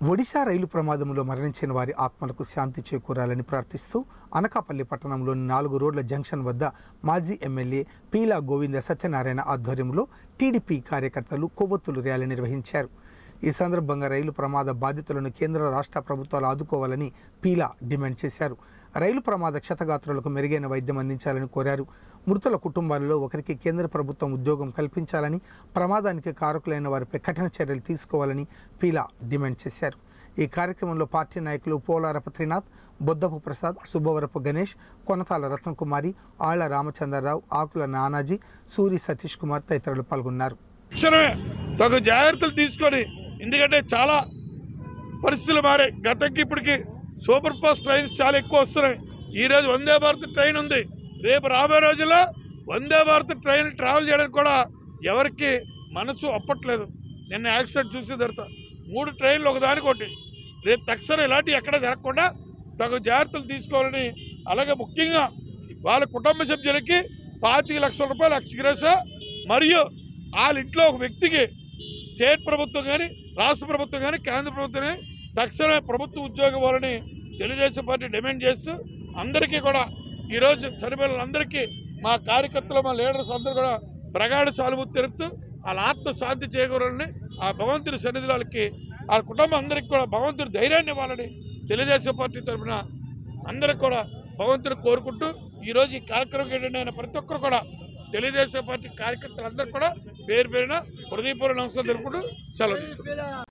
ఒడిశా రైలు ప్రమాదంలో మరణించిన వారి ఆత్మలకు శాంతి చేకూరాలని ప్రార్థిస్తూ అనకాపల్లి పట్టణంలోని నాలుగు రోడ్ల జంక్షన్ వద్ద మాజీ ఎమ్మెల్యే పీలా గోవింద సత్యనారాయణ ఆధ్వర్యంలో టీడీపీ కార్యకర్తలు కొవ్వొత్తులు ర్యాలీ నిర్వహించారు ఈ సందర్భంగా రైలు ప్రమాద బాధితులను కేంద్ర రాష్ట్ర ప్రభుత్వాలు ఆదుకోవాలని పీలా డిమాండ్ చేశారు రైలు ప్రమాద క్షతగాత్రులకు మెరుగైన వైద్యం అందించాలని కోరారు మృతుల కుటుంబాలలో ఒకరికి కేంద్ర ప్రభుత్వం ఉద్యోగం కల్పించాలని ప్రమాదానికి కారకులైన వారిపై కఠిన చర్యలు తీసుకోవాలని పీలా డిమాండ్ చేశారు ఈ కార్యక్రమంలో పార్టీ నాయకులు పోలారపు త్రినాథ్ బొద్దపు ప్రసాద్ సుబ్బవరపు గణేష్ కొనతాల రత్నకుమారి ఆళ్ల రామచంద్రరావు ఆకుల నానాజీ సూరి సతీష్ కుమార్ తదితరులు పాల్గొన్నారు తక్షణమే తగు జాగ్రత్తలు తీసుకొని ఎందుకంటే చాలా పరిస్థితులు మారాయి గతంకి ఇప్పటికి సూపర్ ఫాస్ట్ ట్రైన్స్ చాలా ఎక్కువ వస్తున్నాయి ఈ రోజు వందే భారత్ ట్రైన్ ఉంది రేపు రాబోయే రోజుల్లో వందే భారత్ ట్రైన్ ట్రావెల్ చేయడానికి కూడా ఎవరికి మనసు ఒప్పట్లేదు నిన్న యాక్సిడెంట్ చూసిన తర్వాత మూడు ట్రైన్లు ఒకదానికి ఒకటి రేపు తక్షణం ఇలాంటివి ఎక్కడ జరగకుండా తగు జాగ్రత్తలు తీసుకోవాలని అలాగే ముఖ్యంగా వాళ్ళ కుటుంబ సభ్యులకి పాతిక లక్షల రూపాయలు ఎక్స్గ్రెస్ మరియు వాళ్ళ ఇంట్లో ఒక వ్యక్తికి స్టేట్ ప్రభుత్వం కానీ రాష్ట్ర ప్రభుత్వం కానీ కేంద్ర ప్రభుత్వం కానీ తక్షణమే ప్రభుత్వ ఉద్యోగం ఇవ్వాలని తెలుగుదేశం పార్టీ డిమాండ్ చేస్తూ అందరికీ కూడా ఈరోజు చనిపోయినందరికీ మా కార్యకర్తలు మా లీడర్స్ అందరూ కూడా ప్రగాఢ సానుభూతి తెలుపుతూ వాళ్ళ ఆత్మ శాంతి చేకూరాలని ఆ భగవంతుని సన్నిధిలో వాళ్ళకి ఆ కుటుంబం అందరికీ కూడా భగవంతుని ధైర్యాన్ని ఇవ్వాలని తెలుగుదేశం పార్టీ తరఫున అందరికి కూడా భగవంతుని కోరుకుంటూ ఈరోజు ఈ కార్యక్రమం ఏంటంటే ప్రతి ఒక్కరు కూడా తెలుగుదేశం పార్టీ కార్యకర్తలందరూ కూడా పేరు పేరున హృదయపూర్వ నమస్కారం తెలుపుకుంటూ సెలవు తీసుకుంటాం